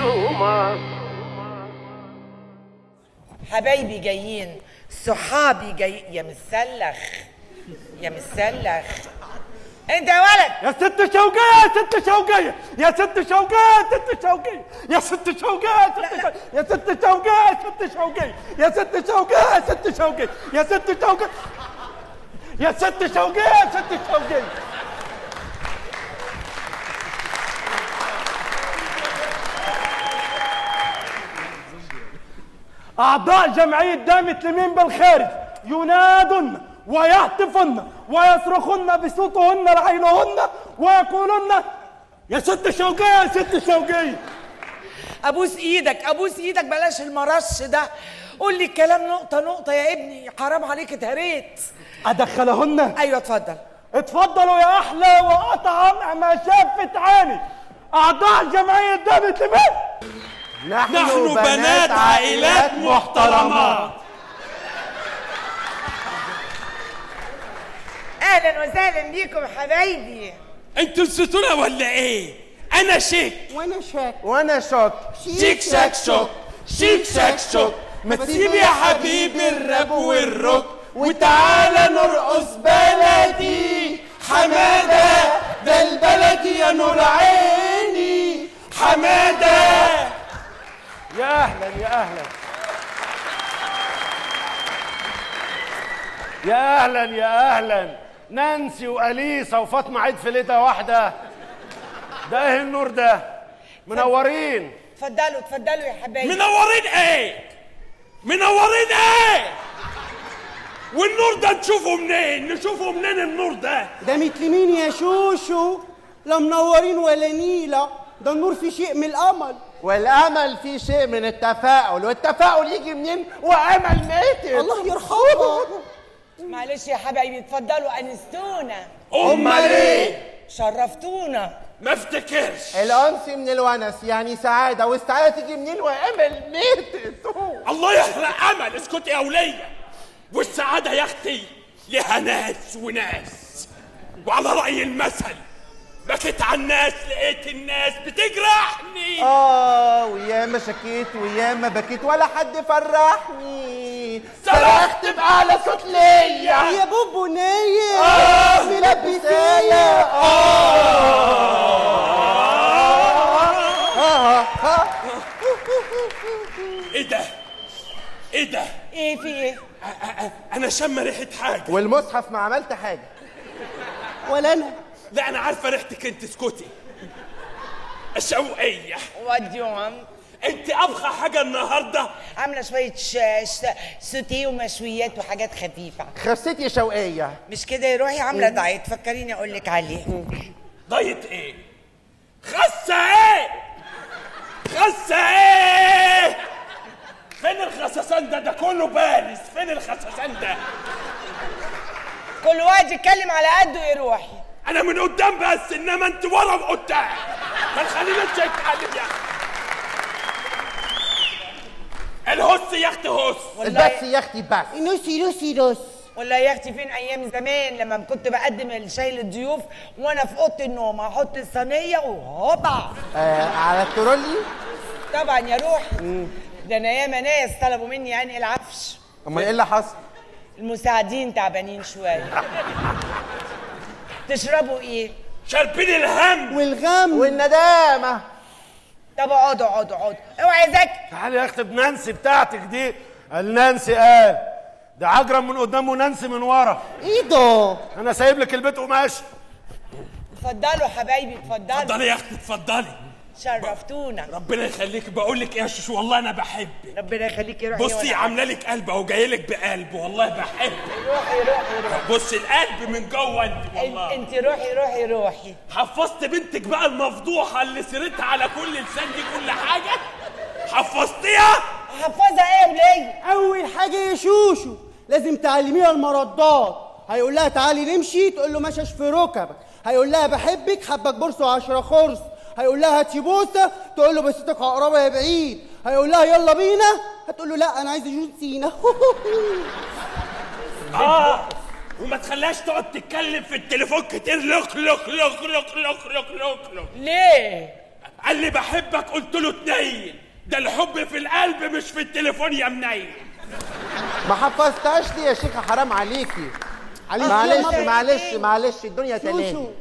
مظلومة حبايبي جايين صحابي جاي يا مسلخ يا مسلخ انت يا ولد يا ست شوقية يا ست شوقية يا ست شوقية يا ست شوقية يا ست شوقية يا ست شوقية يا ست شوقية يا ست شوقية يا ست شوقية يا ست شوقية يا ست شوقية يا ست شوقية أعضاء جمعية دامة اليمين بالخارج ينادن ويهتفن ويصرخن بصوتهن لعينهن ويقولن يا ست شوقية يا ست شوقية ابوس ايدك ابوس ايدك بلاش المرش ده قول لي الكلام نقطه نقطه يا ابني حرام عليك اتهريت أدخلهن ايوه اتفضل اتفضلوا يا أحلى وأطعم ما شافت عيني أعضاء جمعية دامة اليمين نحن بنات عائلات محترمات اهلا وسهلا بيكم حبايبي انتوا نسيتونا ولا ايه انا شيك وانا شاك وانا شوك شيك شاك شوك شيك شاك شوك ما تسيب يا حبيبي الراب والروك وتعالى نرقص بلدي حمادة ده البلدي يا نور عيني حمادة يا أهلا يا أهلا يا أهلا يا أهلا نانسي وأليسا وفاطمة عيد في ليلة واحدة ده إيه النور ده منورين اتفضلوا اتفضلوا يا حبايبي منورين ايه منورين ايه والنور ده نشوفه منين نشوفه منين النور ده ده متلمين يا شوشو لا منورين ولا نيلة ده النور في شيء من الأمل والامل فيه شيء من التفاؤل والتفاؤل يجي منين وامل ماتت الله يرحمها معلش يا حبايبي اتفضلوا انستونا امال ايه شرفتونا ما افتكرش الانس من الونس يعني سعاده والسعاده تيجي منين وامل ماتت الله يحرق امل اسكت يا وليه والسعاده يا اختي لها ناس وناس وعلى راي المثل بكيت على الناس لقيت الناس بتجرحني اه وياما شكيت وياما بكيت ولا حد فرحني صرخت بأعلى صوت ليا يا بوبو نايم آه، ملبسية ايه ده ايه ده ايه في ايه أ- أ- انا شم ريحه حاجه والمصحف ما عملت حاجه ولا أنا لا انا عارفه ريحتك انت اسكتي الشوقيه وات يو وانت انت ابخى حاجه النهارده عامله شويه ش... ش... سوتيه ومشويات وحاجات خفيفه خسيت يا شوقيه مش كده يا روحي عامله دايت فكريني اقول لك عليه ضيت ايه خسه ايه خسه ايه فين الخسسان ده ده كله بارز فين الخسسان ده كل واحد يتكلم على قده يا روحي انا من قدام بس انما انت ورا وقدام ما تخلينا انت تتعلم يا اخي الهس يا اختي هس بس يا اختي بس نوسي نوسي نوس والله يا اختي فين ايام زمان لما كنت بقدم الشاي للضيوف وانا في اوضه النوم احط الصينيه وهوبا آه على الترولي طبعا يا روحي ده انا ياما ناس طلبوا مني يعني العفش امال ايه اللي حصل المساعدين تعبانين شويه تشربوا ايه شاربين الهم والغم والندامه طب اقعدوا اقعدوا اقعدوا اوعى يا زكي تعالي يا اختي بنانسي بتاعتك دي قال نانسي قال ده عجرم من قدام ونانسي من ورا ايه ده انا سايب لك البيت وماشي اتفضلوا حبايبي اتفضلوا اتفضلي يا اختي اتفضلي شرفتونا ربنا يخليك بقول لك ايه يا شوشو والله انا بحبك ربنا يخليك يا روحي بصي وأنا عامله لك قلب اهو جاي لك بقلب والله بحبك روحي روحي روحي بصي القلب من جوه انت والله انت روحي روحي روحي حفظت بنتك بقى المفضوحه اللي سيرتها على كل لسان دي كل حاجه حفظتيها حفظها ايه وليه أول حاجة يا شوشو لازم تعلميها المردات هيقول لها تعالي نمشي تقول له مشاش في ركبك هيقول لها بحبك حبك بورس وعشرة خرص هيقول لها هاتي بوسه تقول له بوستك عقربه يا بعيد هيقول لها يلا بينا هتقول له لا انا عايزه جون سينا اه وما تخليهاش تقعد تتكلم في التليفون كتير لوك لوك لوك لوك لوك لوك لوك لوك ليه قال لي بحبك قلت له اتنين ده الحب في القلب مش في التليفون يا منيل ما حفظتهاش لي يا شيخة حرام عليكي عليك معلش يا معلش معلش الدنيا تلاني شوشو